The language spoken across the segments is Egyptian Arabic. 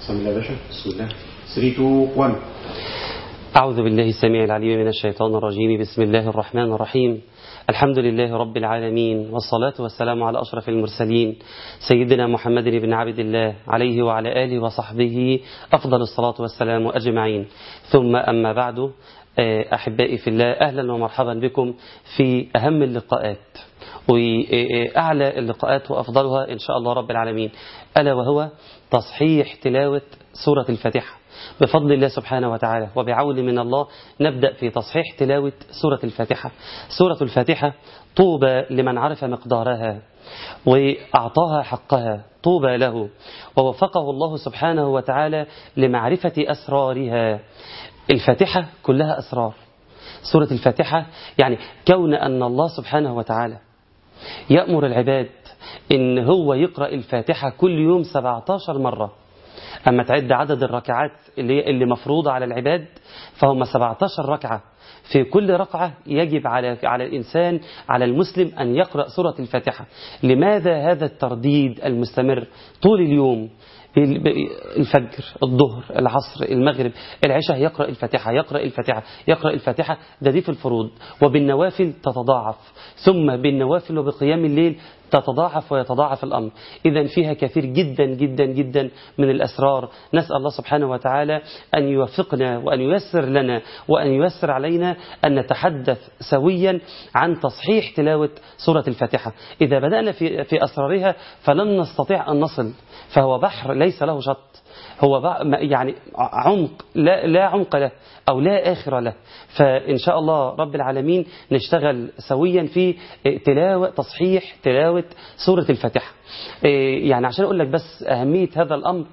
بسم الله يا باشا بسم الله 3 2 1 أعوذ بالله السميع العليم من الشيطان الرجيم بسم الله الرحمن الرحيم الحمد لله رب العالمين والصلاة والسلام على أشرف المرسلين سيدنا محمد بن عبد الله عليه وعلى آله وصحبه أفضل الصلاة والسلام أجمعين ثم أما بعد أحبائي في الله أهلا ومرحبا بكم في أهم اللقاءات وأعلى اللقاءات وأفضلها إن شاء الله رب العالمين ألا وهو تصحيح تلاوة سورة الفاتحة بفضل الله سبحانه وتعالى وبعون من الله نبدأ في تصحيح تلاوة سورة الفاتحة سورة الفاتحة طوبى لمن عرف مقدارها وأعطاها حقها طوبى له ووفقه الله سبحانه وتعالى لمعرفة أسرارها الفاتحة كلها أسرار سورة الفاتحة يعني كون أن الله سبحانه وتعالى يأمر العباد إن هو يقرأ الفاتحة كل يوم 17 مرة أما تعد عدد الركعات اللي, اللي مفروضة على العباد فهم 17 ركعة في كل ركعة يجب على على الإنسان على المسلم أن يقرأ سورة الفاتحة لماذا هذا الترديد المستمر طول اليوم الفجر الظهر العصر المغرب العشاء يقرأ الفاتحة يقرأ الفاتحة يقرأ الفاتحة ده دي في الفروض وبالنوافل تتضاعف ثم بالنوافل وبقيام الليل تتضاعف ويتضاعف الأمر إذا فيها كثير جدا جدا جدا من الأسرار نسأل الله سبحانه وتعالى أن يوفقنا وأن ييسر لنا وأن ييسر علينا أن نتحدث سويا عن تصحيح تلاوة سورة الفاتحة إذا بدأنا في, في أسرارها فلن نستطيع أن نصل فهو بحر ليس له شط هو يعني عمق لا, لا عمق له أو لا آخر له فإن شاء الله رب العالمين نشتغل سويا في تلاوة تصحيح تلاوة سورة الفاتحة يعني عشان أقول لك بس أهمية هذا الأمر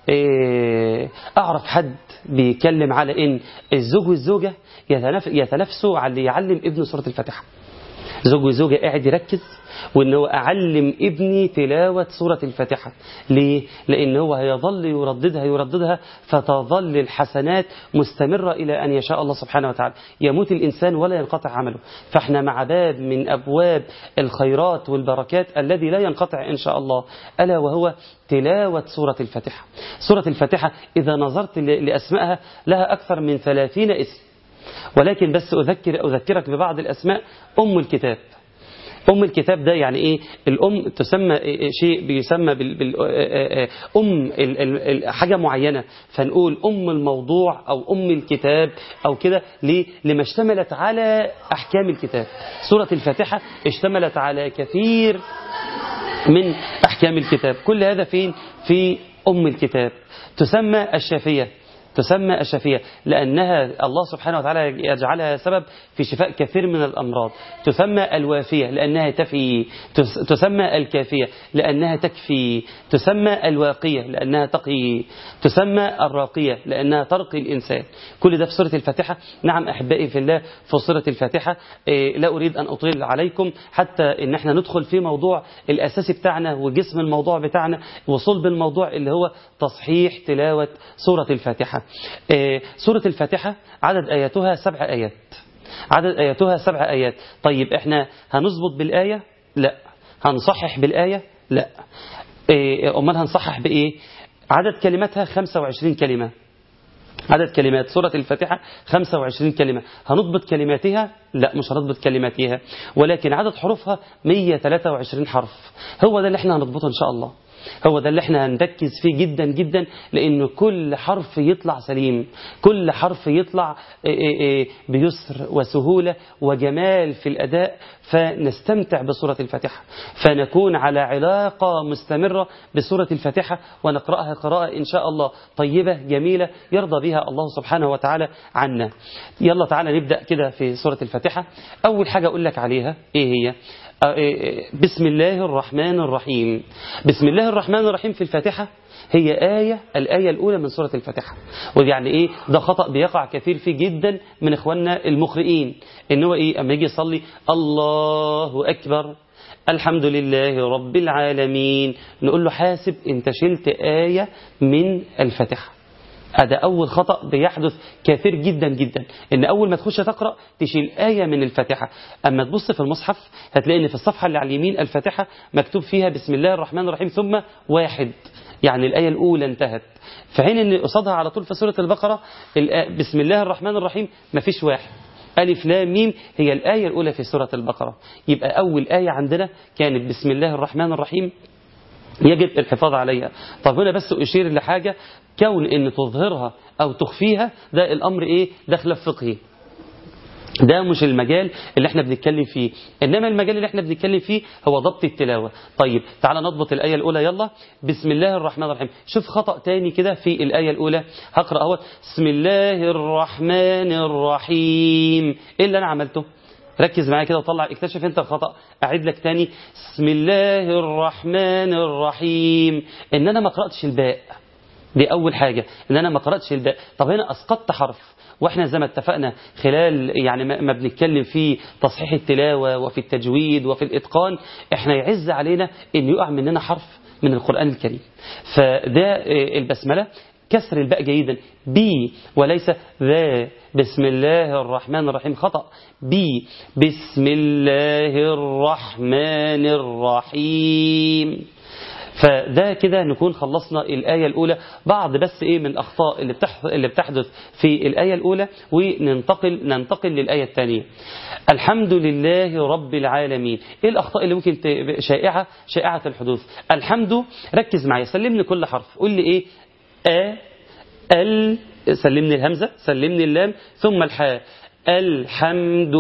أعرف حد بيتكلم على إن الزوج والزوجة يتنافسوا على اللي يعلم ابنه سورة الفاتحة زوج وزوجة قاعد يركز وان هو اعلم ابني تلاوة سورة الفاتحة ليه؟ لان هو هيظل يرددها يرددها فتظل الحسنات مستمرة الى ان يشاء الله سبحانه وتعالى يموت الانسان ولا ينقطع عمله فاحنا مع باب من ابواب الخيرات والبركات الذي لا ينقطع ان شاء الله الا وهو تلاوة سورة الفاتحة سورة الفاتحة اذا نظرت لاسمائها لها اكثر من ثلاثين اسم ولكن بس أذكر أذكرك ببعض الأسماء أم الكتاب أم الكتاب ده يعني إيه الأم تسمى شيء بيسمى بال بال أم ال ال حاجة معينة فنقول أم الموضوع أو أم الكتاب أو كده ليه لما اشتملت على أحكام الكتاب سورة الفاتحة اشتملت على كثير من أحكام الكتاب كل هذا فين في أم الكتاب تسمى الشافية تسمى الشفية لأنها الله سبحانه وتعالى يجعلها سبب في شفاء كثير من الأمراض تسمى الوافية لأنها تفي تسمى الكافية لأنها تكفي تسمى الواقية لأنها تقي تسمى الراقية لأنها ترقي الإنسان كل ده في سورة الفاتحة نعم أحبائي في الله في سورة الفاتحة لا أريد أن أطيل عليكم حتى إن احنا ندخل في موضوع الأساسي بتاعنا وجسم الموضوع بتاعنا وصلب الموضوع اللي هو تصحيح تلاوة سورة الفاتحة سورة الفاتحة عدد آياتها سبع آيات عدد آياتها سبع آيات طيب احنا هنظبط بالآية لا هنصحح بالآية لا أمال هنصحح بإيه عدد كلماتها 25 كلمة عدد كلمات سورة الفاتحة 25 كلمة هنضبط كلماتها لا مش هنضبط كلماتها ولكن عدد حروفها 123 حرف هو ده اللي احنا هنضبطه إن شاء الله هو ده اللي احنا هنركز فيه جدا جدا لأن كل حرف يطلع سليم كل حرف يطلع بيسر وسهولة وجمال في الأداء فنستمتع بسورة الفاتحة فنكون على علاقة مستمرة بسورة الفاتحة ونقرأها قراءة إن شاء الله طيبة جميلة يرضى بها الله سبحانه وتعالى عنا يلا تعالى نبدأ كده في سورة الفاتحة أول حاجة أقول لك عليها إيه هي بسم الله الرحمن الرحيم بسم الله الرحمن الرحيم في الفاتحة هي آية الآية الأولى من سورة الفاتحة ويعني إيه ده خطأ بيقع كثير فيه جدا من إخواننا المقرئين إن هو إيه أما يجي يصلي الله أكبر الحمد لله رب العالمين نقول له حاسب انت شلت آية من الفاتحة هذا أول خطأ بيحدث كثير جدا جدا إن أول ما تخش تقرأ تشيل آية من الفاتحة أما تبص في المصحف هتلاقي إن في الصفحة اللي على اليمين الفاتحة مكتوب فيها بسم الله الرحمن الرحيم ثم واحد يعني الآية الأولى انتهت في حين إن قصادها على طول في سورة البقرة الآ- بسم الله الرحمن الرحيم مفيش واحد ألف لام ميم هي الآية الأولى في سورة البقرة يبقى أول آية عندنا كانت بسم الله الرحمن الرحيم يجب الحفاظ عليها طب هنا بس أشير لحاجة كون أن تظهرها أو تخفيها ده الأمر إيه داخل فقهي ده مش المجال اللي احنا بنتكلم فيه انما المجال اللي احنا بنتكلم فيه هو ضبط التلاوة طيب تعالى نضبط الآية الأولى يلا بسم الله الرحمن الرحيم شوف خطأ تاني كده في الآية الأولى هقرأ اهو بسم الله الرحمن الرحيم ايه اللي انا عملته ركز معايا كده وطلع اكتشف انت الخطأ اعيد لك تاني بسم الله الرحمن الرحيم ان انا ما قرأتش الباء دي أول حاجة إن أنا ما قرأتش الباء طب هنا أسقطت حرف واحنا زي ما اتفقنا خلال يعني ما ما بنتكلم في تصحيح التلاوة وفي التجويد وفي الإتقان احنا يعز علينا ان يقع مننا حرف من القرآن الكريم فده آه، البسملة كسر الباء جيدا بي وليس ذا بسم الله الرحمن الرحيم خطأ بي بسم الله الرحمن الرحيم فده كده نكون خلصنا الآية الأولى بعض بس إيه من الأخطاء اللي بتح... اللي بتحدث في الآية الأولى وننتقل ننتقل للآية الثانية الحمد لله رب العالمين إيه الأخطاء اللي ممكن ت... شائعة شائعة الحدوث الحمد ركز معايا سلمني كل حرف قول لي إيه أ ال سلمني الهمزة سلمني اللام ثم الحاء الحمد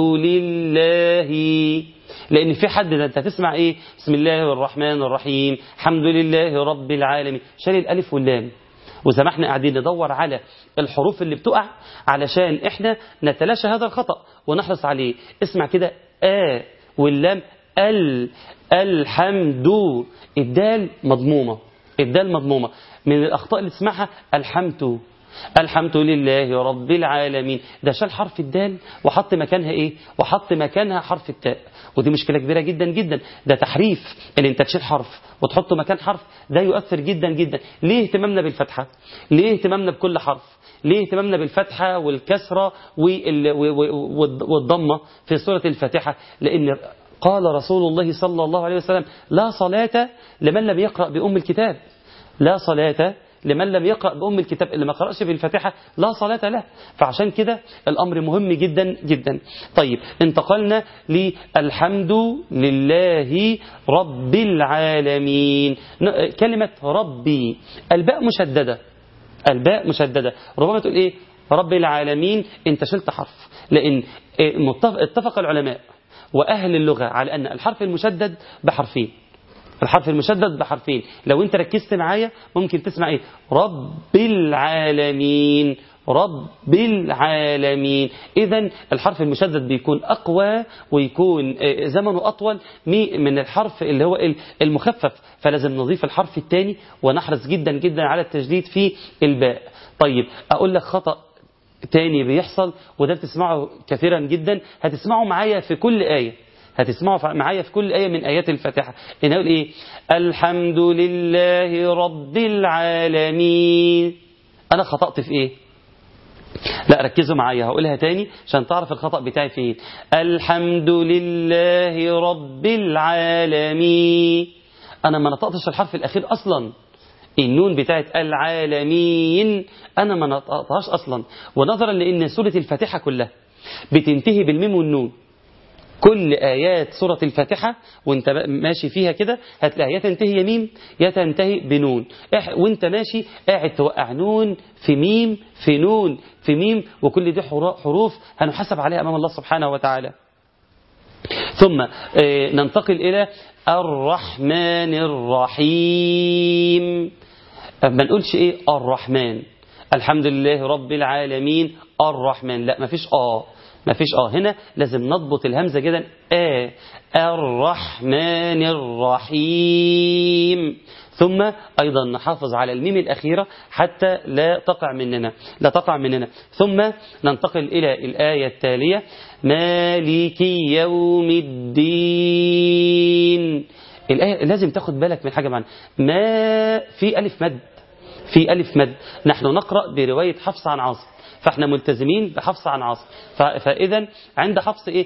لله لأن في حد ده أنت تسمع إيه بسم الله الرحمن الرحيم الحمد لله رب العالمين شال الألف واللام وزي ما احنا قاعدين ندور على الحروف اللي بتقع علشان احنا نتلاشى هذا الخطأ ونحرص عليه اسمع كده آ واللام ال الحمد الدال مضمومة الدال مضمومة من الأخطاء اللي تسمعها الحمد الحمد لله رب العالمين ده شال حرف الدال وحط مكانها ايه وحط مكانها حرف التاء ودي مشكلة كبيرة جدا جدا ده تحريف اللي انت تشيل حرف وتحطه مكان حرف ده يؤثر جدا جدا ليه اهتمامنا بالفتحة ليه اهتمامنا بكل حرف ليه اهتمامنا بالفتحة والكسرة وال- و- و- والضمة في سورة الفاتحة لأن قال رسول الله صلى الله عليه وسلم لا صلاة لمن لم يقرأ بأم الكتاب لا صلاة لمن لم يقرأ بأم الكتاب اللي ما قرأش في الفاتحة لا صلاة له فعشان كده الأمر مهم جدا جدا طيب انتقلنا للحمد لله رب العالمين ن- كلمة ربي الباء مشددة الباء مشددة ربما تقول ايه رب العالمين انت شلت حرف لان إيه، متفق- اتفق العلماء واهل اللغة على ان الحرف المشدد بحرفين الحرف المشدد بحرفين لو انت ركزت معايا ممكن تسمع ايه رب العالمين رب العالمين اذا الحرف المشدد بيكون اقوى ويكون آه، زمنه اطول مي- من الحرف اللي هو ال- المخفف فلازم نضيف الحرف الثاني ونحرص جدا جدا على التجديد في الباء طيب اقول لك خطأ تاني بيحصل وده بتسمعه كثيرا جدا هتسمعه معايا في كل آية هتسمعوا ف- معايا في كل آية من آيات الفاتحة إن أقول إيه الحمد لله رب العالمين أنا خطأت في إيه لا ركزوا معايا هقولها تاني عشان تعرف الخطأ بتاعي فين الحمد لله رب العالمين أنا ما نطقتش الحرف الأخير أصلا النون بتاعت العالمين أنا ما نطقتهاش أصلا ونظرا لأن سورة الفاتحة كلها بتنتهي بالميم والنون كل آيات سورة الفاتحة وانت ماشي فيها كده هتلاقي يا تنتهي يمين يا تنتهي بنون إح- وانت ماشي قاعد توقع نون في ميم في نون في ميم وكل دي حرو- حروف هنحاسب عليها أمام الله سبحانه وتعالى ثم آه، ننتقل إلى الرحمن الرحيم ما نقولش إيه الرحمن الحمد لله رب العالمين الرحمن لا ما فيش آه ما فيش آه هنا لازم نضبط الهمزة جدا آه الرحمن الرحيم ثم أيضا نحافظ على الميم الأخيرة حتى لا تقع مننا لا تقع مننا ثم ننتقل إلى الآية التالية مالك يوم الدين الآية لازم تاخد بالك من حاجة معنا ما في ألف مد في ألف مد نحن نقرأ برواية حفص عن عاصم فاحنا ملتزمين بحفص عن عاصم ف- فإذا عند حفص إيه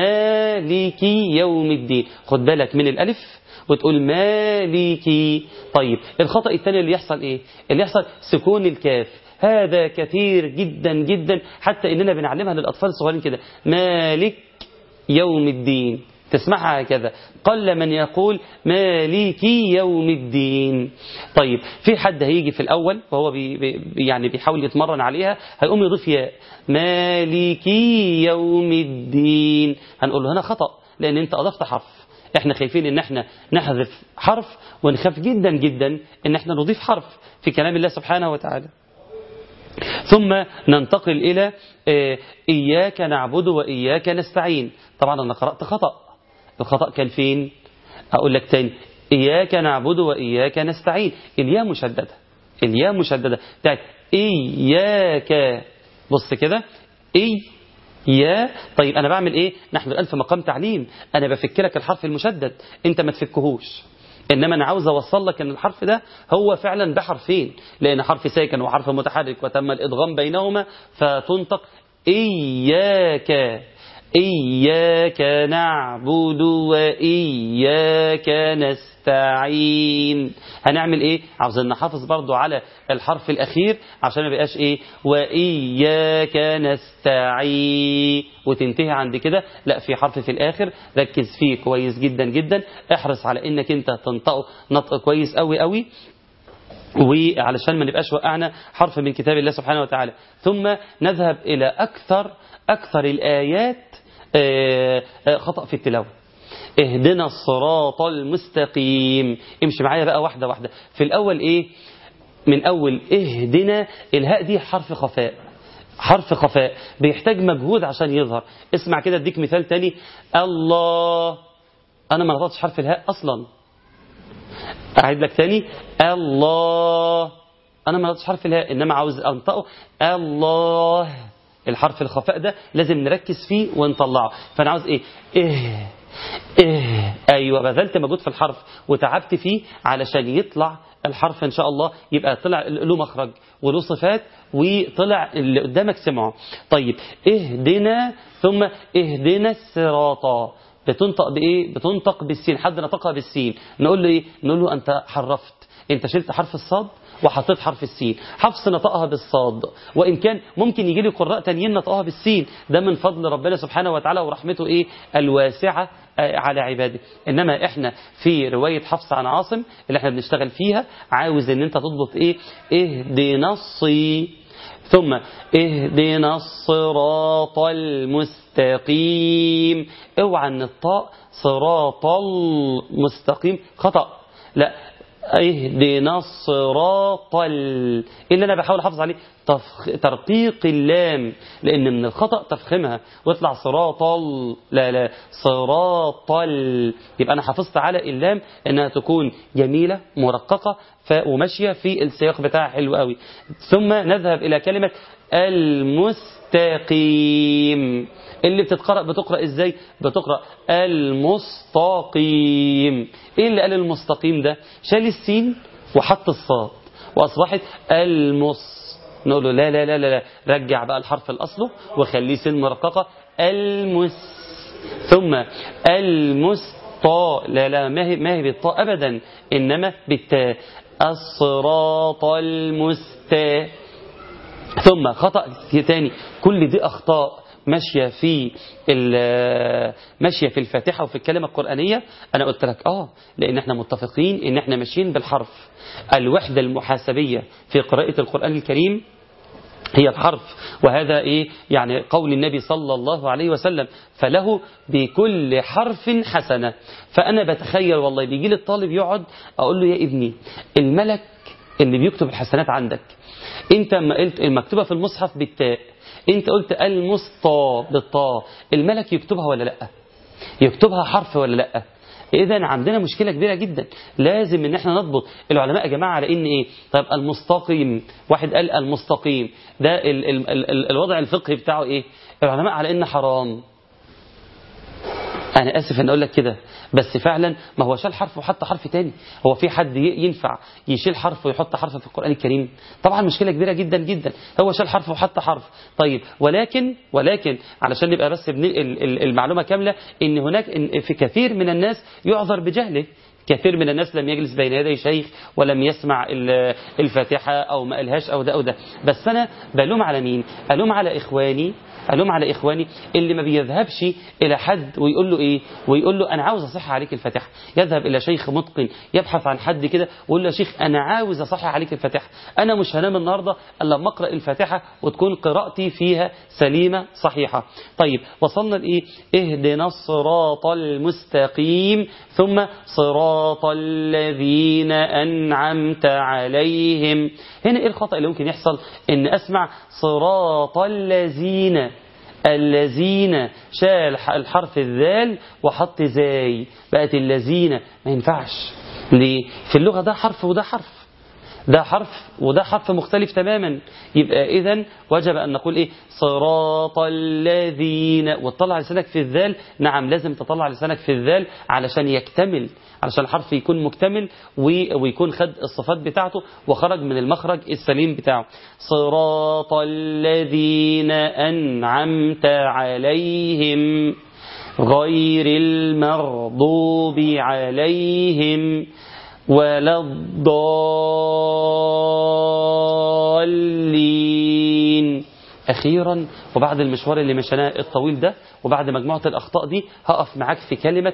مالكي يوم الدين خد بالك من الألف وتقول مالكي طيب الخطأ الثاني اللي يحصل إيه اللي يحصل سكون الكاف هذا كثير جدا جدا حتى إننا بنعلمها للأطفال الصغيرين كده مالك يوم الدين تسمعها هكذا قل من يقول مالكي يوم الدين طيب في حد هيجي في الأول وهو بي بي يعني بيحاول يتمرن عليها هيقوم يضيف ياء مالكي يوم الدين هنقول له هنا خطأ لأن أنت أضفت حرف احنا خايفين ان احنا نحذف حرف ونخاف جدا جدا ان احنا نضيف حرف في كلام الله سبحانه وتعالى ثم ننتقل إلى آه، إياك نعبد وإياك نستعين طبعا أنا قرأت خطأ الخطأ كان فين أقول لك تاني إياك نعبد وإياك نستعين الياء مشددة الياء مشددة بتاعت إياك بص كده إي يا طيب أنا بعمل إيه نحن الآن في مقام تعليم أنا بفك لك الحرف المشدد أنت ما تفكهوش إنما أنا عاوز أوصل لك أن الحرف ده هو فعلا بحرفين لأن حرف ساكن وحرف متحرك وتم الإدغام بينهما فتنطق إياك إياك نعبد وإياك نستعين هنعمل إيه عاوزين نحافظ برضو على الحرف الأخير عشان ما بقاش إيه وإياك نستعين وتنتهي عند كده لا في حرف في الآخر ركز فيه كويس جدا جدا احرص على إنك أنت تنطقه نطق كويس قوي قوي وعلشان ما نبقاش وقعنا حرف من كتاب الله سبحانه وتعالى ثم نذهب إلى أكثر أكثر الآيات آه، آه، خطأ في التلاوة اهدنا الصراط المستقيم امشي معايا بقى واحدة واحدة في الأول إيه من أول اهدنا الهاء دي حرف خفاء حرف خفاء بيحتاج مجهود عشان يظهر اسمع كده اديك مثال تاني الله أنا ما نطقتش حرف الهاء أصلا أعيد لك تاني الله أنا ما نطقتش حرف الهاء إنما عاوز أنطقه الله الحرف الخفاء ده لازم نركز فيه ونطلعه فأنا عاوز إيه إيه إيه أيوة بذلت مجهود في الحرف وتعبت فيه علشان يطلع الحرف إن شاء الله يبقى طلع له مخرج وله صفات وطلع اللي قدامك سمعه طيب اهدنا ثم اهدنا الصراط بتنطق بايه بتنطق بالسين حد نطقها بالسين نقول له ايه نقول له انت حرفت انت شلت حرف الصاد وحطيت حرف السين حفص نطقها بالصاد وان كان ممكن يجي لي قراء تانيين نطقها بالسين ده من فضل ربنا سبحانه وتعالى ورحمته ايه الواسعه آه، على عباده انما احنا في روايه حفص عن عاصم اللي احنا بنشتغل فيها عاوز ان انت تضبط ايه اهدنا الصي ثم اهدنا الصراط المستقيم اوعى ان الطاء صراط المستقيم خطأ لا اهدنا الصراط ال... اللي انا بحاول احافظ عليه تفخ... ترقيق اللام لان من الخطأ تفخمها ويطلع صراط ال... لا لا صراط ال... يبقى انا حافظت على اللام انها تكون جميلة مرققة ف... وماشية في السياق بتاعها حلو قوي ثم نذهب الى كلمة المستقيم اللي بتتقرأ بتقرأ ازاي بتقرأ المستقيم ايه اللي قال المستقيم ده شال السين وحط الصاد واصبحت المس نقول له لا لا لا لا, لا. رجع بقى الحرف الاصله وخليه سين مرققه المس ثم المسطا لا لا ما هي ما هي بالطاء ابدا انما بالتاء الصراط المستا ثم خطأ ثاني كل دي أخطاء ماشية في ماشية في الفاتحة وفي الكلمة القرآنية أنا قلت لك آه لأن احنا متفقين إن احنا ماشيين بالحرف الوحدة المحاسبية في قراءة القرآن الكريم هي الحرف وهذا إيه يعني قول النبي صلى الله عليه وسلم فله بكل حرف حسنة فأنا بتخيل والله بيجي لي الطالب يقعد أقول له يا ابني الملك اللي بيكتب الحسنات عندك انت ما قلت المكتوبة في المصحف بالتاء انت قلت المسطى بالطاء الملك يكتبها ولا لا يكتبها حرف ولا لا اذا عندنا مشكله كبيره جدا لازم ان احنا نضبط العلماء يا جماعه على ان ايه طيب المستقيم واحد قال المستقيم ده ال ال ال ال الوضع الفقهي بتاعه ايه العلماء على ان حرام انا اسف ان اقول لك كده بس فعلا ما هو شال حرف وحط حرف تاني هو في حد ي- ينفع يشيل حرف ويحط حرف في القران الكريم طبعا مشكله كبيره جدا جدا هو شال حرف وحط حرف طيب ولكن ولكن علشان نبقى بس بننقل ال- المعلومه كامله ان هناك إن في كثير من الناس يعذر بجهله كثير من الناس لم يجلس بين يدي شيخ ولم يسمع ال- الفاتحة أو ما قالهاش أو ده أو ده بس أنا بلوم على مين ألوم على إخواني ألوم على إخواني اللي ما بيذهبش إلى حد ويقول له إيه ويقول له أنا عاوز أصح عليك الفاتحة يذهب إلى شيخ متقن يبحث عن حد كده ويقول له يا شيخ أنا عاوز أصح عليك الفاتحة أنا مش هنام النهاردة إلا لما أقرأ الفاتحة وتكون قراءتي فيها سليمة صحيحة طيب وصلنا لإيه اهدنا الصراط المستقيم ثم صراط الذين أنعمت عليهم هنا إيه الخطأ اللي ممكن يحصل إن أسمع صراط الذين الذين شال الحرف الذال وحط زاي بقت الذين ما ينفعش ليه في اللغة ده حرف وده حرف ده حرف وده حرف مختلف تماما يبقى إذا وجب أن نقول إيه صراط الذين وتطلع لسانك في الذال نعم لازم تطلع لسانك في الذال علشان يكتمل علشان الحرف يكون مكتمل و- ويكون خد الصفات بتاعته وخرج من المخرج السليم بتاعه صراط الذين أنعمت عليهم غير المغضوب عليهم ولا الضالين أخيرا وبعد المشوار اللي مشيناه الطويل ده وبعد مجموعة الأخطاء دي هقف معاك في كلمة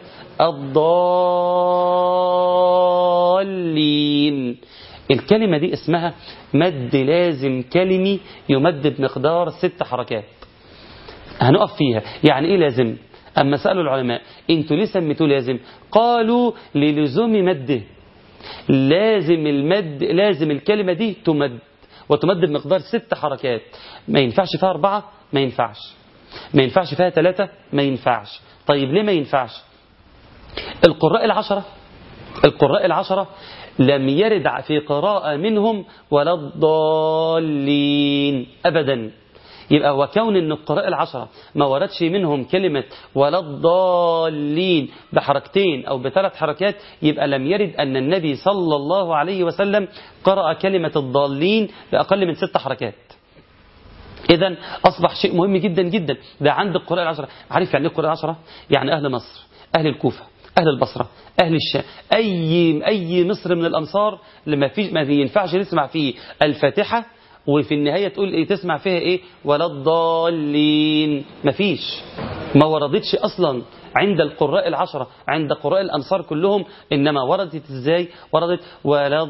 الضالين الكلمة دي اسمها مد لازم كلمي يمد بمقدار ست حركات هنقف فيها يعني ايه لازم اما سالوا العلماء انتوا ليه سميتوه لازم قالوا للزوم مده لازم المد لازم الكلمه دي تمد وتمد بمقدار ست حركات ما ينفعش فيها اربعه ما ينفعش ما ينفعش فيها ثلاثه ما ينفعش طيب ليه ما ينفعش القراء العشره القراء العشرة لم يرد في قراءة منهم ولا الضالين أبدا يبقى وكون ان القراء العشرة ما وردش منهم كلمة ولا الضالين بحركتين او بثلاث حركات يبقى لم يرد ان النبي صلى الله عليه وسلم قرأ كلمة الضالين بأقل من ست حركات إذا أصبح شيء مهم جدا جدا ده عند القراء العشرة عارف يعني إيه القراء العشرة؟ يعني أهل مصر أهل الكوفة أهل البصرة أهل الشام أي أي مصر من الأمصار لما في ما ينفعش نسمع فيه الفاتحة وفي النهاية تقول إيه تسمع فيها إيه ولا الضالين مفيش ما وردتش أصلا عند القراء العشرة عند قراء الأمصار كلهم إنما وردت إزاي وردت ولا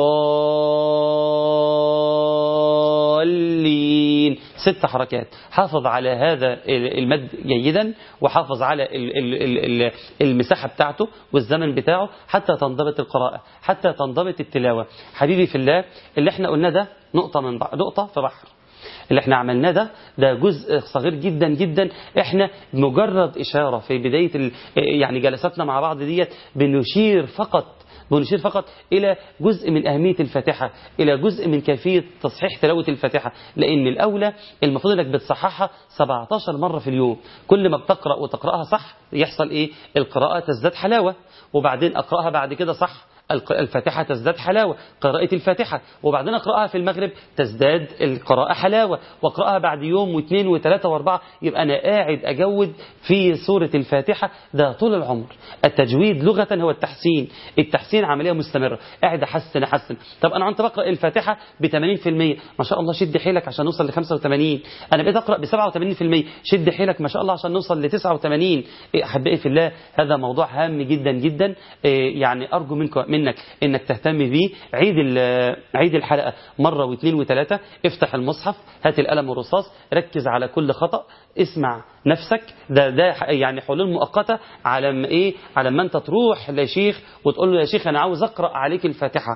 الضالين ست حركات حافظ على هذا المد جيدا وحافظ على ال- ال- ال- ال- المساحة بتاعته والزمن بتاعه حتى تنضبط القراءة حتى تنضبط التلاوة حبيبي في الله اللي احنا قلنا ده نقطة من بع- نقطة في بحر اللي احنا عملناه ده ده جزء صغير جدا جدا احنا مجرد إشارة في بداية ال- يعني جلساتنا مع بعض ديت بنشير فقط بنشير فقط إلى جزء من أهمية الفاتحة إلى جزء من كيفية تصحيح تلاوة الفاتحة لأن الأولى المفروض أنك بتصححها 17 مرة في اليوم كل ما بتقرأ وتقرأها صح يحصل إيه القراءة تزداد حلاوة وبعدين أقرأها بعد كده صح الق- الفاتحة تزداد حلاوة قراءة الفاتحة وبعدين أقرأها في المغرب تزداد القراءة حلاوة وأقرأها بعد يوم واثنين وثلاثة وأربعة يبقى أنا قاعد أجود في سورة الفاتحة ده طول العمر التجويد لغة هو التحسين التحسين عملية مستمرة قاعد أحسن أحسن طب أنا كنت بقرأ الفاتحة ب 80% ما شاء الله شد حيلك عشان نوصل ل 85 أنا بقيت أقرأ ب 87% شد حيلك ما شاء الله عشان نوصل ل 89 إيه، أحبائي في الله هذا موضوع هام جدا جدا إيه، يعني أرجو منك منك إنك تهتم بيه عيد ال- عيد الحلقة مرة واثنين وثلاثة افتح المصحف هات القلم والرصاص ركز على كل خطأ اسمع نفسك ده ده ح- يعني حلول مؤقتة على ما ايه على ما انت تروح لشيخ وتقول له يا شيخ انا عاوز اقرا عليك الفاتحة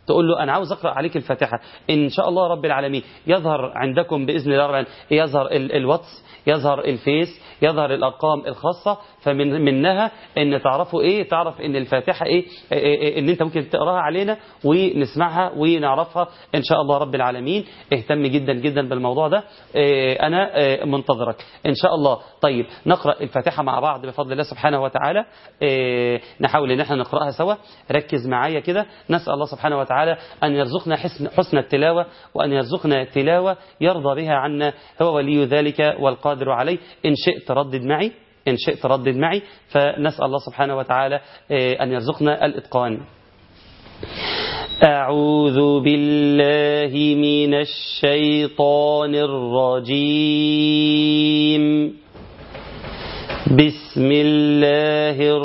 تقول له أنا عاوز أقرأ عليك الفاتحة إن شاء الله رب العالمين يظهر عندكم بإذن الله رب العالمين يظهر ال- الواتس يظهر الفيس يظهر الأرقام الخاصة فمن منها ان تعرفوا ايه تعرف ان الفاتحة ايه, إيه, إيه ان انت ممكن تقراها علينا ونسمعها ونعرفها ان شاء الله رب العالمين اهتم جدا جدا بالموضوع ده إيه انا إيه منتظرك ان شاء الله طيب نقرأ الفاتحة مع بعض بفضل الله سبحانه وتعالى إيه نحاول ان احنا نقرأها سوا ركز معايا كده نسأل الله سبحانه وتعالى ان يرزقنا حسن, حسن التلاوة وان يرزقنا تلاوة يرضى بها عنا هو ولي ذلك والقادر عليه ان شئت ردد معي إن شئت ردد معي فنسأل الله سبحانه وتعالى أن يرزقنا الإتقان أعوذ بالله من الشيطان الرجيم بسم الله